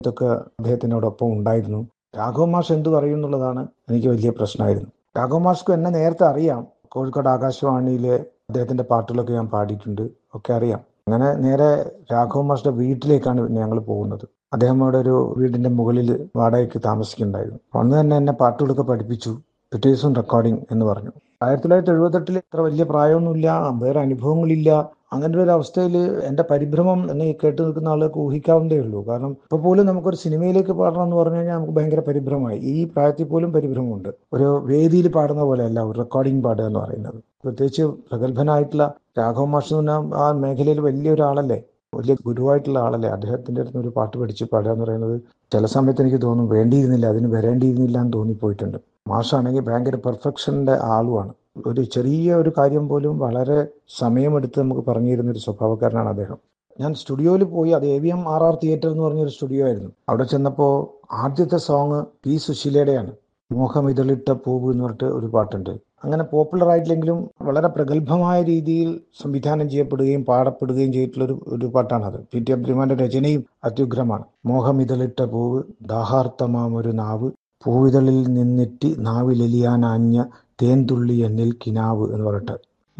ഇതൊക്കെ അദ്ദേഹത്തിനോടൊപ്പം ഉണ്ടായിരുന്നു രാഘവ മാഷ് എന്ത് പറയും എന്നുള്ളതാണ് എനിക്ക് വലിയ പ്രശ്നമായിരുന്നു രാഘവ മാഷ്ക്ക് എന്നെ നേരത്തെ അറിയാം കോഴിക്കോട് ആകാശവാണിയിലെ അദ്ദേഹത്തിന്റെ പാട്ടുകളൊക്കെ ഞാൻ പാടിയിട്ടുണ്ട് ഒക്കെ അറിയാം അങ്ങനെ നേരെ രാഘവ മാഷിന്റെ വീട്ടിലേക്കാണ് ഞങ്ങൾ പോകുന്നത് അദ്ദേഹം അവിടെ ഒരു വീടിന്റെ മുകളിൽ വാടകയ്ക്ക് താമസിക്കുന്നുണ്ടായിരുന്നു അന്ന് തന്നെ എന്നെ പാട്ടുകളൊക്കെ പഠിപ്പിച്ചു പിറ്റേ ദിവസം റെക്കോർഡിംഗ് എന്ന് പറഞ്ഞു ആയിരത്തി തൊള്ളായിരത്തി എഴുപത്തെട്ടിൽ ഇത്ര വലിയ പ്രായമൊന്നുമില്ല വേറെ അനുഭവങ്ങളില്ല അങ്ങനെ ഒരു അവസ്ഥയിൽ എൻ്റെ പരിഭ്രമം എന്നെ കേട്ട് നിൽക്കുന്ന ആളുകൾക്ക് ഊഹിക്കാവുന്നതേ ഉള്ളൂ കാരണം ഇപ്പോൾ പോലും നമുക്കൊരു സിനിമയിലേക്ക് പാടണം എന്ന് പറഞ്ഞു കഴിഞ്ഞാൽ നമുക്ക് ഭയങ്കര പരിഭ്രമമായി ഈ പ്രായത്തിൽ പോലും പരിഭ്രമമുണ്ട് ഒരു വേദിയിൽ പാടുന്ന പോലെയല്ല ഒരു റെക്കോർഡിംഗ് പാടുക എന്ന് പറയുന്നത് പ്രത്യേകിച്ച് പ്രഗത്ഭനായിട്ടുള്ള രാഘവ മാഷ് എന്ന് പറഞ്ഞാൽ ആ മേഖലയിൽ വലിയൊരാളല്ലേ വലിയ ഗുരുവായിട്ടുള്ള ആളല്ലേ അദ്ദേഹത്തിന്റെ അടുത്ത് ഒരു പാട്ട് പഠിച്ച് പാടുക എന്ന് പറയുന്നത് ചില സമയത്ത് എനിക്ക് തോന്നും വേണ്ടിയിരുന്നില്ല അതിന് വരേണ്ടിയിരുന്നില്ല എന്ന് തോന്നിപ്പോയിട്ടുണ്ട് മാഷാണെങ്കിൽ ഭയങ്കര പെർഫെക്ഷന്റെ ആളുമാണ് ഒരു ചെറിയ ഒരു കാര്യം പോലും വളരെ സമയമെടുത്ത് നമുക്ക് പറഞ്ഞു തരുന്ന ഒരു സ്വഭാവക്കാരനാണ് അദ്ദേഹം ഞാൻ സ്റ്റുഡിയോയിൽ പോയി അത് A V M R R theatre എന്ന് പറഞ്ഞൊരു സ്റ്റുഡിയോ ആയിരുന്നു അവിടെ ചെന്നപ്പോൾ ആദ്യത്തെ സോങ് പി സുശീലയുടെയാണ് മോഹമിതളിട്ട പൂവ് എന്ന് പറഞ്ഞിട്ട് ഒരു പാട്ടുണ്ട് അങ്ങനെ പോപ്പുലർ ആയിട്ടില്ലെങ്കിലും വളരെ പ്രഗത്ഭമായ രീതിയിൽ സംവിധാനം ചെയ്യപ്പെടുകയും പാടപ്പെടുകയും ചെയ്തിട്ടുള്ള ഒരു ഒരു പാട്ടാണത് പി ടി അബ്ദുമാന്റെ രചനയും അത്യുഗ്രമാണ് മോഹമിതളിട്ട പൂവ് ദാഹാർത്ഥമാം ഒരു നാവ് പൂവിതളിൽ നിന്നിട്ട് നാവിലെലിയാനാഞ്ഞ തേൻതുള്ളി എന്നിൽ കിനാവ് എന്ന് പറഞ്ഞിട്ട്